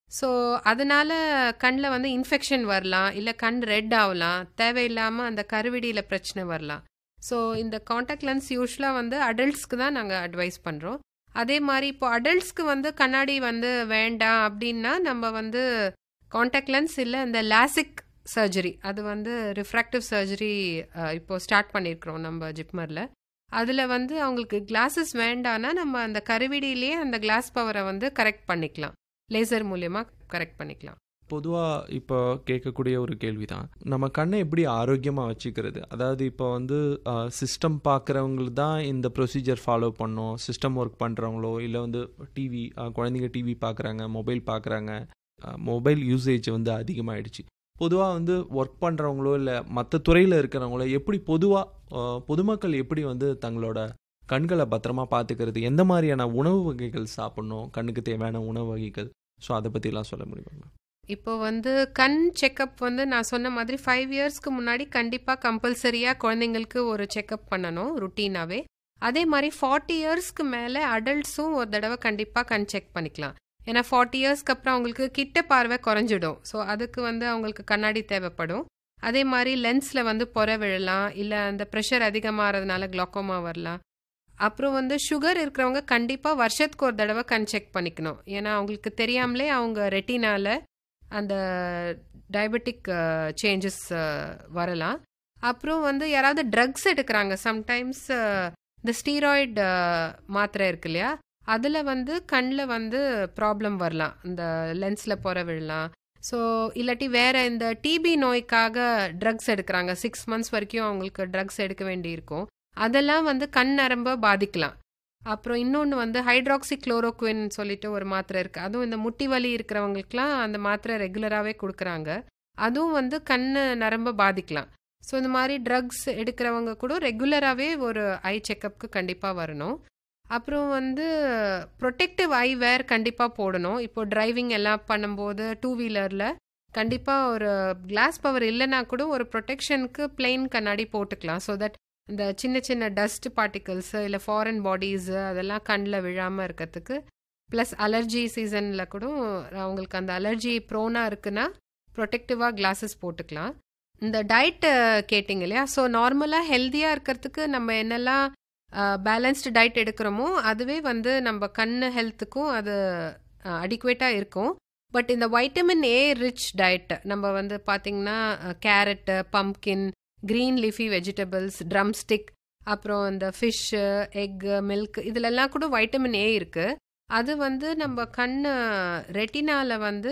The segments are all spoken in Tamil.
ஸோ அதனால கண்ணில் வந்து இன்ஃபெக்ஷன் வரலாம் இல்லை கண் ரெட் ஆகலாம் தேவையில்லாமல் அந்த கருவிடியில் பிரச்சனை வரலாம் ஸோ இந்த காண்டாக்ட் லென்ஸ் யூஸ்வலாக வந்து அடல்ட்ஸ்க்கு தான் நாங்கள் அட்வைஸ் பண்ணுறோம் அதே மாதிரி இப்போ அடல்ட்ஸ்க்கு வந்து கண்ணாடி வந்து வேண்டாம் அப்படின்னா நம்ம வந்து காண்டாக்ட் லென்ஸ் இல்லை இந்த லாசிக் சர்ஜரி அது வந்து ரிஃப்ராக்டிவ் சர்ஜரி இப்போ ஸ்டார்ட் பண்ணியிருக்கிறோம் நம்ம ஜிப்மரில் அதில் வந்து அவங்களுக்கு கிளாஸஸ் வேண்டான்னா நம்ம அந்த கருவிடியிலேயே அந்த கிளாஸ் பவரை வந்து கரெக்ட் பண்ணிக்கலாம் லேசர் மூலயமா கரெக்ட் பண்ணிக்கலாம் பொதுவாக இப்போ கேட்கக்கூடிய ஒரு கேள்வி தான் நம்ம கண்ணை எப்படி ஆரோக்கியமாக வச்சுக்கிறது அதாவது இப்போ வந்து சிஸ்டம் பார்க்குறவங்களுக்கு தான் இந்த ப்ரொசீஜர் ஃபாலோ பண்ணோம் சிஸ்டம் ஒர்க் பண்ணுறவங்களோ இல்லை வந்து டிவி குழந்தைங்க டிவி பார்க்குறாங்க மொபைல் பார்க்குறாங்க மொபைல் யூசேஜ் வந்து அதிகமாகிடுச்சு பொதுவாக வந்து ஒர்க் பண்ணுறவங்களோ இல்லை மற்ற துறையில் இருக்கிறவங்களோ எப்படி பொதுவாக பொதுமக்கள் எப்படி வந்து தங்களோட கண்களை பத்திரமா பார்த்துக்கிறது எந்த மாதிரியான உணவு வகைகள் சாப்பிட்ணும் கண்ணுக்கு தேவையான உணவு வகைகள் ஸோ அதை பற்றிலாம் சொல்ல முடியுமா இப்போ வந்து கண் செக்கப் வந்து நான் சொன்ன மாதிரி ஃபைவ் இயர்ஸ்க்கு முன்னாடி கண்டிப்பாக கம்பல்சரியாக குழந்தைங்களுக்கு ஒரு செக்கப் பண்ணணும் ருட்டீனாகவே அதே மாதிரி ஃபார்ட்டி இயர்ஸ்க்கு மேலே அடல்ட்ஸும் ஒரு தடவை கண்டிப்பாக கண் செக் பண்ணிக்கலாம் ஏன்னா ஃபார்ட்டி இயர்ஸ்க்கு அப்புறம் அவங்களுக்கு கிட்ட பார்வை குறைஞ்சிடும் ஸோ அதுக்கு வந்து அவங்களுக்கு கண்ணாடி தேவைப்படும் அதே மாதிரி லென்ஸில் வந்து பொற விழலாம் இல்லை அந்த ப்ரெஷர் அதிகமாகிறதுனால குளோக்கோமா வரலாம் அப்புறம் வந்து சுகர் இருக்கிறவங்க கண்டிப்பாக வருஷத்துக்கு ஒரு தடவை கண் செக் பண்ணிக்கணும் ஏன்னா அவங்களுக்கு தெரியாமலே அவங்க ரெட்டினால அந்த டயபெட்டிக் சேஞ்சஸ் வரலாம் அப்புறம் வந்து யாராவது ட்ரக்ஸ் எடுக்கிறாங்க சம்டைம்ஸ் இந்த ஸ்டீராய்டு மாத்திரை இருக்கு இல்லையா அதில் வந்து கண்ணில் வந்து ப்ராப்ளம் வரலாம் இந்த லென்ஸில் பொற விழலாம் ஸோ இல்லாட்டி வேற இந்த டிபி நோய்க்காக ட்ரக்ஸ் எடுக்கிறாங்க சிக்ஸ் மந்த்ஸ் வரைக்கும் அவங்களுக்கு ட்ரக்ஸ் எடுக்க வேண்டியிருக்கும் அதெல்லாம் வந்து கண் நரம்ப பாதிக்கலாம் அப்புறம் இன்னொன்று வந்து ஹைட்ராக்சி குளோரோக்வின் சொல்லிட்டு ஒரு மாத்திரை இருக்குது அதுவும் இந்த முட்டி வலி இருக்கிறவங்களுக்குலாம் அந்த மாத்திரை ரெகுலராகவே கொடுக்குறாங்க அதுவும் வந்து கண் நரம்ப பாதிக்கலாம் ஸோ இந்த மாதிரி ட்ரக்ஸ் எடுக்கிறவங்க கூட ரெகுலராகவே ஒரு ஐ செக்கப்புக்கு கண்டிப்பாக வரணும் அப்புறம் வந்து ப்ரொடெக்டிவ் ஐ வேர் கண்டிப்பாக போடணும் இப்போ டிரைவிங் எல்லாம் பண்ணும்போது டூ வீலரில் கண்டிப்பாக ஒரு கிளாஸ் பவர் இல்லைன்னா கூட ஒரு ப்ரொடெக்ஷனுக்கு பிளெயின் கண்ணாடி போட்டுக்கலாம் ஸோ தட் இந்த சின்ன சின்ன டஸ்ட் பார்ட்டிகல்ஸு இல்லை ஃபாரின் பாடிஸு அதெல்லாம் கண்ணில் விழாமல் இருக்கிறதுக்கு ப்ளஸ் அலர்ஜி சீசனில் கூட அவங்களுக்கு அந்த அலர்ஜி ப்ரோனாக இருக்குன்னா ப்ரொடெக்டிவாக கிளாஸஸ் போட்டுக்கலாம் இந்த டயட்டு கேட்டிங்க இல்லையா ஸோ நார்மலாக ஹெல்த்தியாக இருக்கிறதுக்கு நம்ம என்னெல்லாம் பேலன்ஸ்டு டயட் எடுக்கிறோமோ அதுவே வந்து நம்ம கண் ஹெல்த்துக்கும் அது அடிக்குவேட்டாக இருக்கும் பட் இந்த வைட்டமின் ஏ ரிச் டயட் நம்ம வந்து பார்த்திங்கன்னா carrot pumpkin green leafy vegetables drumstick அப்புறம் இந்த ஃபிஷ்ஷு எக்கு மில்க் இதிலெல்லாம் கூட வைட்டமின் ஏ இருக்குது அது வந்து நம்ம கண் ரெட்டினால வந்து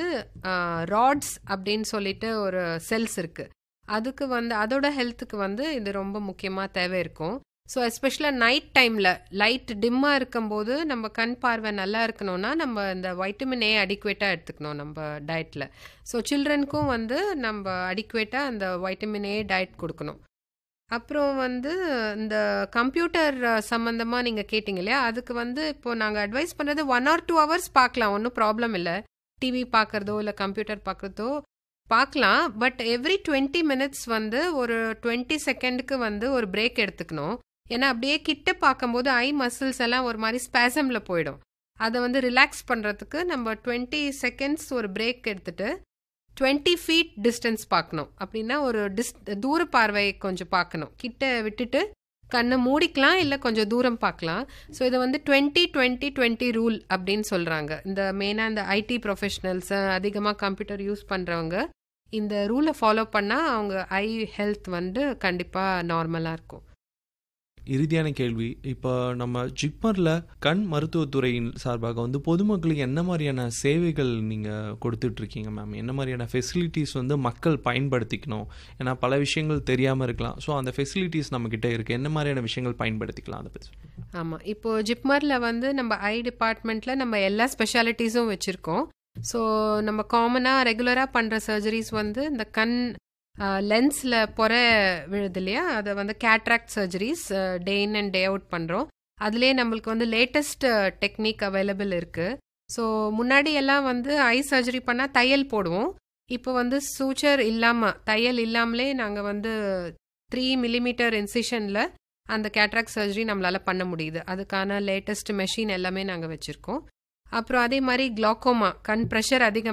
ராட்ஸ் அப்படின்னு சொல்லிட்டு ஒரு செல்ஸ் இருக்குது அதுக்கு வந்து அதோட ஹெல்த்துக்கு வந்து இது ரொம்ப முக்கியமாக தேவை இருக்கும் ஸோ எஸ்பெஷலாக நைட் டைமில் லைட் டிம்மாக இருக்கும்போது நம்ம கண் பார்வை நல்லா இருக்கணும்னா நம்ம இந்த வைட்டமின் ஏ அடிக்குவேட்டாக எடுத்துக்கணும் நம்ம டயட்டில் ஸோ சில்ட்ரனுக்கும் வந்து நம்ம அடிக்குவேட்டாக அந்த வைட்டமின் ஏ டயட் கொடுக்கணும் அப்புறம் வந்து இந்த கம்ப்யூட்டர் சம்மந்தமாக நீங்கள் கேட்டிங்க இல்லையா அதுக்கு வந்து இப்போது நாங்கள் அட்வைஸ் பண்ணுறது ஒன் ஆர் டூ ஹவர்ஸ் பார்க்கலாம் ஒன்றும் ப்ராப்ளம் இல்லை டிவி பார்க்குறதோ இல்லை கம்ப்யூட்டர் பார்க்குறதோ பார்க்கலாம் பட் எவ்ரி டுவெண்ட்டி மினிட்ஸ் வந்து ஒரு டுவெண்ட்டி செகண்டுக்கு வந்து ஒரு பிரேக் எடுத்துக்கணும் ஏன்னா அப்படியே கிட்ட பார்க்கும்போது ஐ மசில்ஸ் எல்லாம் ஒரு மாதிரி ஸ்பேசமில் போயிடும் அதை வந்து ரிலாக்ஸ் பண்ணுறதுக்கு நம்ம டுவெண்ட்டி செகண்ட்ஸ் ஒரு பிரேக் எடுத்துட்டு டுவெண்ட்டி ஃபீட் டிஸ்டன்ஸ் பார்க்கணும் அப்படின்னா ஒரு டிஸ் தூர பார்வை கொஞ்சம் பார்க்கணும் கிட்ட விட்டுட்டு கண்ணை மூடிக்கலாம் இல்லை கொஞ்சம் தூரம் பார்க்கலாம் ஸோ இதை வந்து டுவெண்ட்டி டுவெண்ட்டி டுவெண்ட்டி ரூல் அப்படின்னு சொல்கிறாங்க இந்த மெயினாக இந்த ஐடி ப்ரொஃபஷனல்ஸ் அதிகமாக கம்ப்யூட்டர் யூஸ் பண்ணுறவங்க இந்த ரூலை ஃபாலோ பண்ணால் அவங்க ஐ ஹெல்த் வந்து கண்டிப்பாக நார்மலாக இருக்கும் இறுதியான கேள்வி இப்போ நம்ம ஜிப்மரில் கண் மருத்துவத்துறையின் சார்பாக வந்து பொதுமக்களுக்கு என்ன மாதிரியான சேவைகள் நீங்கள் கொடுத்துட்ருக்கீங்க மேம் என்ன மாதிரியான ஃபெசிலிட்டிஸ் வந்து மக்கள் பயன்படுத்திக்கணும் ஏன்னா பல விஷயங்கள் தெரியாமல் இருக்கலாம் ஸோ அந்த ஃபெசிலிட்டிஸ் நம்மக்கிட்ட இருக்குது என்ன மாதிரியான விஷயங்கள் பயன்படுத்திக்கலாம் அதை பற்றி ஆமாம் இப்போது ஜிப்மரில் வந்து நம்ம ஐ டிபார்ட்மெண்ட்டில் நம்ம எல்லா ஸ்பெஷாலிட்டிஸும் வச்சுருக்கோம் ஸோ நம்ம காமனாக ரெகுலராக பண்ணுற சர்ஜரிஸ் வந்து இந்த கண் லென்ஸில் பொற விழுது இல்லையா அதை வந்து cataract surgeries day in and day out பண்ணுறோம் அதுலேயே நம்மளுக்கு வந்து லேட்டஸ்ட் டெக்னிக் அவைலபிள் இருக்குது ஸோ முன்னாடி எல்லாம் வந்து ஐ சர்ஜரி பண்ணால் தையல் போடுவோம் இப்போ வந்து சூச்சர் இல்லாமல் தையல் இல்லாமலே நாங்கள் வந்து த்ரீ மில்லிமீட்டர் இன்சிஷனில் அந்த கேட்ராக்ட் சர்ஜரி நம்மளால் பண்ண முடியுது அதுக்கான லேட்டஸ்ட் மெஷின் எல்லாமே நாங்கள் வச்சுருக்கோம் அப்புறம் அதே மாதிரி குளாக்கோமா கண் ப்ரெஷர் அதிகம்